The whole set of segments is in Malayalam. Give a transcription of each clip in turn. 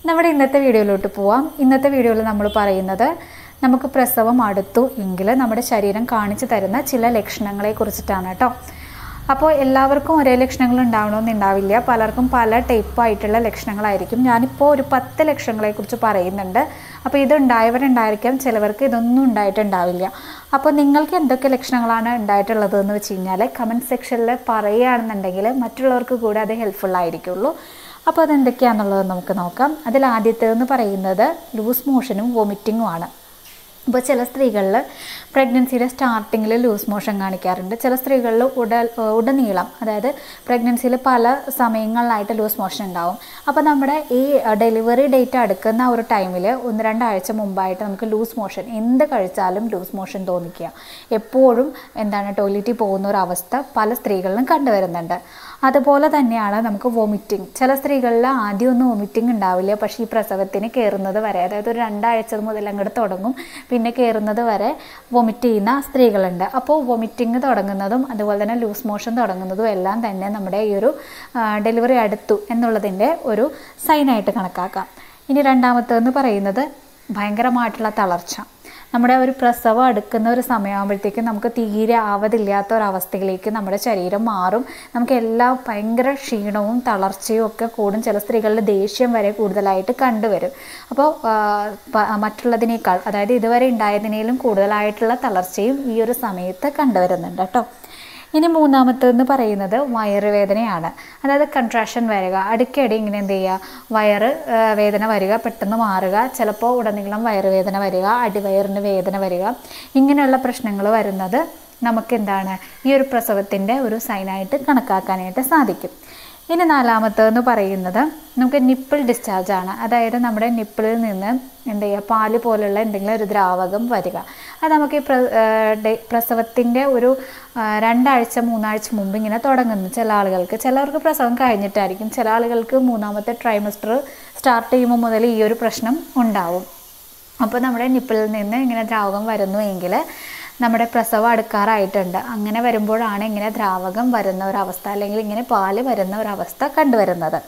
നമ്മുടെ ഇന്നത്തെ വീഡിയോയിലോട്ട് പോവാം ഇന്നത്തെ വീഡിയോയിൽ നമ്മൾ പറയുന്നത് നമുക്ക് പ്രസവം അടുത്തു എങ്കിൽ നമ്മുടെ ശരീരം കാണിച്ചു തരുന്ന ചില ലക്ഷണങ്ങളെ കുറിച്ചിട്ടാണ് കേട്ടോ അപ്പോൾ എല്ലാവർക്കും ഒരേ ലക്ഷണങ്ങൾ ഉണ്ടാവണമെന്നുണ്ടാവില്ല പലർക്കും പല ടൈപ്പായിട്ടുള്ള ലക്ഷണങ്ങളായിരിക്കും ഞാനിപ്പോൾ ഒരു പത്ത് ലക്ഷണങ്ങളെക്കുറിച്ച് പറയുന്നുണ്ട് അപ്പോൾ ഇത് ഉണ്ടായവരുണ്ടായിരിക്കാം ചിലവർക്ക് ഇതൊന്നും ഉണ്ടായിട്ടുണ്ടാവില്ല അപ്പോൾ നിങ്ങൾക്ക് എന്തൊക്കെ ലക്ഷണങ്ങളാണ് ഉണ്ടായിട്ടുള്ളത് എന്ന് വെച്ച് കഴിഞ്ഞാൽ കമൻറ്റ് സെക്ഷനിൽ പറയുകയാണെന്നുണ്ടെങ്കിൽ മറ്റുള്ളവർക്ക് കൂടെ അത് ഹെൽപ്ഫുൾ ആയിരിക്കുള്ളൂ അപ്പോൾ അതെന്തൊക്കെയാണെന്നുള്ളത് നമുക്ക് നോക്കാം അതിൽ ആദ്യത്തേതെന്ന് പറയുന്നത് ലൂസ് മോഷനും വോമിറ്റിങ്ങുമാണ് ഇപ്പോൾ ചില സ്ത്രീകളിൽ പ്രഗ്നൻസിയുടെ സ്റ്റാർട്ടിങ്ങിൽ ലൂസ് മോഷൻ കാണിക്കാറുണ്ട് ചില സ്ത്രീകളിൽ ഉട ഉടനീളം അതായത് പ്രഗ്നൻസിയിൽ പല സമയങ്ങളിലായിട്ട് ലൂസ് മോഷൻ ഉണ്ടാവും അപ്പോൾ നമ്മുടെ ഈ ഡെലിവറി ഡേറ്റ് അടുക്കുന്ന ഒരു ടൈമിൽ ഒന്ന് രണ്ടാഴ്ച മുമ്പായിട്ട് നമുക്ക് ലൂസ് മോഷൻ എന്ത് കഴിച്ചാലും ലൂസ് മോഷൻ തോന്നിക്കുക എപ്പോഴും എന്താണ് ടോയ്ലറ്റിൽ പോകുന്ന ഒരു അവസ്ഥ പല സ്ത്രീകളിലും കണ്ടുവരുന്നുണ്ട് അതുപോലെ തന്നെയാണ് നമുക്ക് വോമിറ്റിംഗ് ചില സ്ത്രീകളിൽ ആദ്യമൊന്നും വോമിറ്റിംഗ് ഉണ്ടാവില്ല പക്ഷേ ഈ പ്രസവത്തിന് കയറുന്നത് വരെ അതായത് ഒരു രണ്ടാഴ്ച മുതൽ അങ്ങോട്ട് തുടങ്ങും പിന്നെ കയറുന്നത് വരെ വൊമിറ്റ് ചെയ്യുന്ന സ്ത്രീകളുണ്ട് അപ്പോൾ വൊമിറ്റിംഗ് തുടങ്ങുന്നതും അതുപോലെ തന്നെ ലൂസ് മോഷൻ തുടങ്ങുന്നതും എല്ലാം തന്നെ നമ്മുടെ ഈ ഒരു ഡെലിവറി അടുത്തു എന്നുള്ളതിൻ്റെ ഒരു സൈനായിട്ട് കണക്കാക്കാം ഇനി രണ്ടാമത്തേന്ന് പറയുന്നത് ഭയങ്കരമായിട്ടുള്ള തളർച്ച നമ്മുടെ ഒരു പ്രസവം അടുക്കുന്ന ഒരു സമയമാകുമ്പോഴത്തേക്കും നമുക്ക് തീരെ ആവതില്ലാത്ത ഒരവസ്ഥയിലേക്ക് നമ്മുടെ ശരീരം മാറും നമുക്ക് എല്ലാം ഭയങ്കര ക്ഷീണവും തളർച്ചയും ഒക്കെ കൂടും ചില സ്ത്രീകളുടെ ദേഷ്യം വരെ കൂടുതലായിട്ട് കണ്ടുവരും അപ്പോൾ മറ്റുള്ളതിനേക്കാൾ അതായത് ഇതുവരെ ഉണ്ടായതിനേലും കൂടുതലായിട്ടുള്ള തളർച്ചയും ഈ ഒരു സമയത്ത് കണ്ടുവരുന്നുണ്ട് കേട്ടോ ഇനി മൂന്നാമത്തേന്ന് പറയുന്നത് വയറുവേദനയാണ് അതായത് കൺട്രാക്ഷൻ വരിക അടിക്കടി ഇങ്ങനെ എന്ത് ചെയ്യുക വയറ് വേദന വരിക പെട്ടെന്ന് മാറുക ചിലപ്പോൾ ഉടനീളം വയറുവേദന വരിക അടിവയറിന് വേദന വരിക ഇങ്ങനെയുള്ള പ്രശ്നങ്ങൾ വരുന്നത് നമുക്ക് എന്താണ് ഈ ഒരു പ്രസവത്തിൻ്റെ ഒരു സൈനായിട്ട് കണക്കാക്കാനായിട്ട് സാധിക്കും ഇനി നാലാമത്തേന്ന് പറയുന്നത് നമുക്ക് നിപ്പിൾ ഡിസ്ചാർജ് ആണ് അതായത് നമ്മുടെ നിപ്പിളിൽ നിന്ന് എന്ത് ചെയ്യുക പാല് പോലുള്ള എന്തെങ്കിലും ഒരു ദ്രാവകം വരിക അത് നമുക്ക് ഈ പ്ര പ്രസവത്തിൻ്റെ ഒരു രണ്ടാഴ്ച മൂന്നാഴ്ച മുമ്പ് ഇങ്ങനെ തുടങ്ങുന്നു ചില ആളുകൾക്ക് ചിലവർക്ക് പ്രസവം കഴിഞ്ഞിട്ടായിരിക്കും ചില ആളുകൾക്ക് മൂന്നാമത്തെ ട്രൈമസ്റ്റർ സ്റ്റാർട്ട് ചെയ്യുമ്പോൾ മുതൽ ഈ ഒരു പ്രശ്നം ഉണ്ടാവും അപ്പോൾ നമ്മുടെ നിപ്പിളിൽ നിന്ന് ഇങ്ങനെ ദ്രാവകം വരുന്നു എങ്കിൽ നമ്മുടെ പ്രസവം അടുക്കാറായിട്ടുണ്ട് അങ്ങനെ വരുമ്പോഴാണ് ഇങ്ങനെ ദ്രാവകം വരുന്ന ഒരവസ്ഥ അല്ലെങ്കിൽ ഇങ്ങനെ പാല് വരുന്ന ഒരവസ്ഥ കണ്ടുവരുന്നത്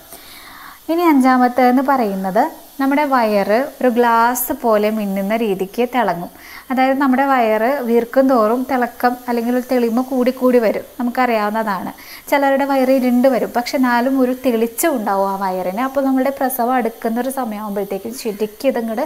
ഇനി അഞ്ചാമത്തേന്ന് പറയുന്നത് നമ്മുടെ വയറ് ഒരു ഗ്ലാസ് പോലെ മിന്നുന്ന രീതിക്ക് തിളങ്ങും അതായത് നമ്മുടെ വയറ് വീർക്കും തോറും തിളക്കം അല്ലെങ്കിൽ ഒരു തെളിമ കൂടി കൂടി വരും നമുക്കറിയാവുന്നതാണ് ചിലരുടെ വയറ് ഇരുണ്ട് വരും പക്ഷെ എന്നാലും ഒരു തെളിച്ചം ഉണ്ടാവും ആ വയറിന് അപ്പോൾ നമ്മുടെ പ്രസവം അടുക്കുന്ന ഒരു സമയമാകുമ്പോഴത്തേക്കും ശരിക്കും ഇതങ്ങോട്ട്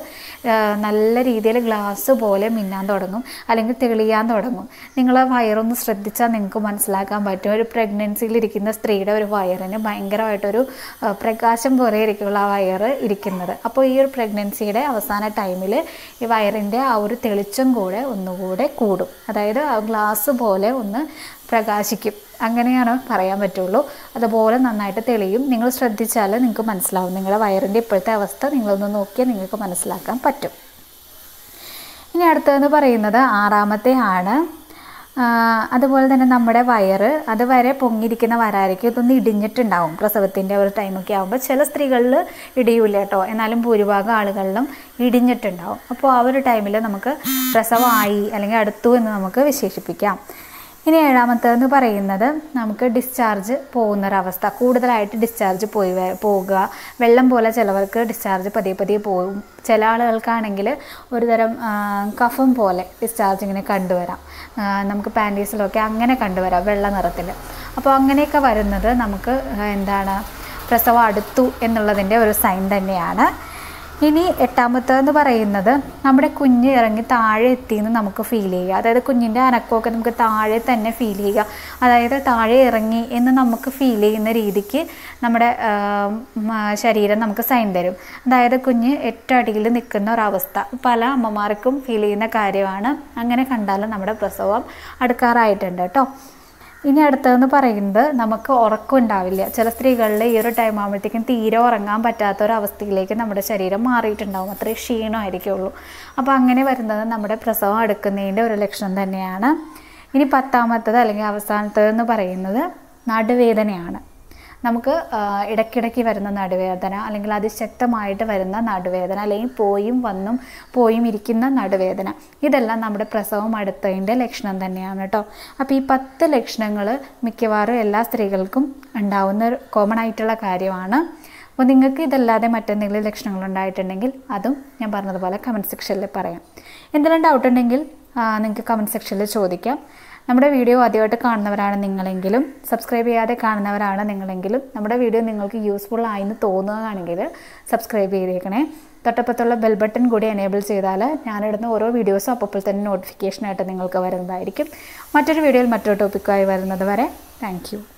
നല്ല രീതിയിൽ ഗ്ലാസ് പോലെ മിന്നാൻ തുടങ്ങും അല്ലെങ്കിൽ തെളിയാൻ തുടങ്ങും നിങ്ങൾ വയറൊന്ന് ശ്രദ്ധിച്ചാൽ നിങ്ങൾക്ക് മനസ്സിലാക്കാൻ പറ്റും ഒരു പ്രഗ്നൻസിയിലിരിക്കുന്ന സ്ത്രീയുടെ ഒരു വയറിന് ഭയങ്കരമായിട്ടൊരു പ്രകാശം പോലെ ഇരിക്കുള്ള ആ വയറ് ഇരിക്കുന്നത് അപ്പോൾ ഈ ഒരു പ്രഗ്നൻസിയുടെ അവസാന ടൈമിൽ ഈ വയറിൻ്റെ ആ ഒരു തെളിച്ചം കൂടെ ഒന്നുകൂടെ കൂടും അതായത് ആ ഗ്ലാസ് പോലെ ഒന്ന് പ്രകാശിക്കും അങ്ങനെയാണ് പറയാൻ പറ്റുള്ളൂ അതുപോലെ നന്നായിട്ട് തെളിയും നിങ്ങൾ ശ്രദ്ധിച്ചാൽ നിങ്ങൾക്ക് മനസ്സിലാവും നിങ്ങളുടെ വയറിൻ്റെ ഇപ്പോഴത്തെ അവസ്ഥ നിങ്ങളൊന്ന് നോക്കിയാൽ നിങ്ങൾക്ക് മനസ്സിലാക്കാൻ പറ്റും ഇനി അടുത്തതെന്ന് പറയുന്നത് ആറാമത്തെ ആണ് അതുപോലെ തന്നെ നമ്മുടെ വയറ് അതുവരെ പൊങ്ങിയിരിക്കുന്ന വരായിരിക്കും ഇതൊന്ന് ഇടിഞ്ഞിട്ടുണ്ടാവും പ്രസവത്തിൻ്റെ ഒരു ടൈമൊക്കെ ആകുമ്പോൾ ചില സ്ത്രീകളിൽ ഇടിയൂല കേട്ടോ എന്നാലും ഭൂരിഭാഗം ആളുകളിലും ഇടിഞ്ഞിട്ടുണ്ടാവും അപ്പോൾ ആ ഒരു ടൈമിൽ നമുക്ക് പ്രസവമായി അല്ലെങ്കിൽ അടുത്തു എന്ന് നമുക്ക് വിശേഷിപ്പിക്കാം ഇനി ഏഴാമത്തേന്ന് പറയുന്നത് നമുക്ക് ഡിസ്ചാർജ് പോകുന്നൊരവസ്ഥ കൂടുതലായിട്ട് ഡിസ്ചാർജ് പോയി പോവുക വെള്ളം പോലെ ചിലവർക്ക് ഡിസ്ചാർജ് പതിയെ പതിയെ പോകും ചില ആളുകൾക്കാണെങ്കിൽ ഒരു തരം കഫം പോലെ ഡിസ്ചാർജ് ഇങ്ങനെ കണ്ടുവരാം നമുക്ക് പാൻറ്റീസിലൊക്കെ അങ്ങനെ കണ്ടുവരാം വെള്ള നിറത്തിൽ അപ്പോൾ അങ്ങനെയൊക്കെ വരുന്നത് നമുക്ക് എന്താണ് പ്രസവം അടുത്തു എന്നുള്ളതിൻ്റെ ഒരു സൈൻ തന്നെയാണ് ഇനി എട്ടാമത്തേന്ന് പറയുന്നത് നമ്മുടെ കുഞ്ഞ് ഇറങ്ങി താഴെ എത്തിയെന്ന് നമുക്ക് ഫീൽ ചെയ്യുക അതായത് കുഞ്ഞിൻ്റെ അനക്കമൊക്കെ നമുക്ക് താഴെ തന്നെ ഫീൽ ചെയ്യുക അതായത് താഴെ ഇറങ്ങി എന്ന് നമുക്ക് ഫീൽ ചെയ്യുന്ന രീതിക്ക് നമ്മുടെ ശരീരം നമുക്ക് സൈൻ തരും അതായത് കുഞ്ഞ് ഏറ്റവും അടിയിൽ നിൽക്കുന്ന ഒരവസ്ഥ പല അമ്മമാർക്കും ഫീൽ ചെയ്യുന്ന കാര്യമാണ് അങ്ങനെ കണ്ടാലും നമ്മുടെ പ്രസവം അടുക്കാറായിട്ടുണ്ട് കേട്ടോ ഇനി അടുത്തതെന്ന് പറയുന്നത് നമുക്ക് ഉറക്കം ഉണ്ടാവില്ല ചില സ്ത്രീകളിൽ ഈ ഒരു ടൈം ആകുമ്പോഴത്തേക്കും തീരെ ഉറങ്ങാൻ പറ്റാത്ത ഒരു അവസ്ഥയിലേക്ക് നമ്മുടെ ശരീരം മാറിയിട്ടുണ്ടാവും അത്രയും ക്ഷീണമായിരിക്കുള്ളൂ അപ്പോൾ അങ്ങനെ വരുന്നത് നമ്മുടെ പ്രസവം അടുക്കുന്നതിൻ്റെ ഒരു ലക്ഷണം തന്നെയാണ് ഇനി പത്താമത്തത് അല്ലെങ്കിൽ അവസാനത്തതെന്ന് പറയുന്നത് നടുവേദനയാണ് നമുക്ക് ആ, ഇടയ്ക്കിടയ്ക്ക് വരുന്ന നടുവേദന അല്ലെങ്കിൽ അതിശക്തമായിട്ട് വരുന്ന നടുവേദന അല്ലെങ്കിൽ പോയും വന്നും പോയും ഇരിക്കുന്ന നടുവേദന ഇതെല്ലാം നമ്മുടെ പ്രസവം അടുത്തതിൻ്റെ ലക്ഷണം തന്നെയാണ് കേട്ടോ അപ്പോൾ ഈ പത്ത് ലക്ഷണങ്ങൾ മിക്കവാറും എല്ലാ സ്ത്രീകൾക്കും ഉണ്ടാവുന്ന ഒരു കോമൺ ആയിട്ടുള്ള കാര്യമാണ് അപ്പോൾ നിങ്ങൾക്ക് ഇതല്ലാതെ മറ്റെന്തെങ്കിലും ലക്ഷണങ്ങൾ ഉണ്ടായിട്ടുണ്ടെങ്കിൽ അതും ഞാൻ പറഞ്ഞതുപോലെ കമൻറ്റ് സെക്ഷനിൽ പറയാം എന്തെങ്കിലും ഡൗട്ട് ഉണ്ടെങ്കിൽ നിങ്ങൾക്ക് കമൻറ്റ് സെക്ഷനിൽ ചോദിക്കാം നമ്മുടെ വീഡിയോ ആദ്യമായിട്ട് കാണുന്നവരാണ് നിങ്ങളെങ്കിലും സബ്സ്ക്രൈബ് ചെയ്യാതെ കാണുന്നവരാണ് നിങ്ങളെങ്കിലും നമ്മുടെ വീഡിയോ നിങ്ങൾക്ക് യൂസ്ഫുൾ ആയെന്ന് തോന്നുകയാണെങ്കിൽ സബ്സ്ക്രൈബ് ചെയ്തേക്കണേ തൊട്ടപ്പുറത്തുള്ള ബെൽ ബട്ടൺ കൂടി എനേബിൾ ചെയ്താൽ ഞാനിടുന്ന ഓരോ വീഡിയോസും അപ്പോൾ തന്നെ നോട്ടിഫിക്കേഷനായിട്ട് നിങ്ങൾക്ക് വരുന്നതായിരിക്കും മറ്റൊരു വീഡിയോയിൽ മറ്റൊരു ടോപ്പിക്കായി വരുന്നത് വരെ താങ്ക്